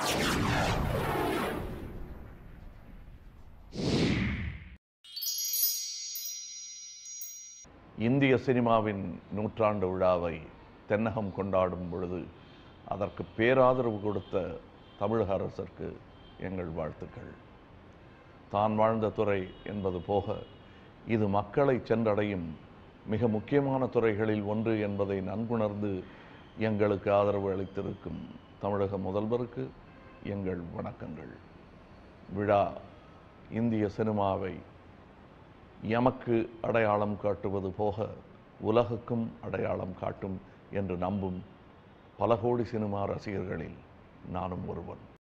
இந்திய சினிமாவின் நூற்றாண்டு விழாவை தென்னகம் கொண்டாடும் பொழுது அதற்கு பேராதரவு கொடுத்த தமிழக அரசிற்கு எங்கள் வாழ்த்துக்கள் தான் வாழ்ந்த துறை என்பது போக இது மக்களை சென்றடையும் மிக முக்கியமான துறைகளில் ஒன்று என்பதை நன்குணர்ந்து எங்களுக்கு ஆதரவு அளித்திருக்கும் தமிழக முதல்வருக்கு எங்கள் வணக்கங்கள் விழா இந்திய சினிமாவை எமக்கு அடையாளம் காட்டுவது போக உலகுக்கும் அடையாளம் காட்டும் என்று நம்பும் பல கோடி சினிமா ரசிகர்களில் நானும் ஒருவன்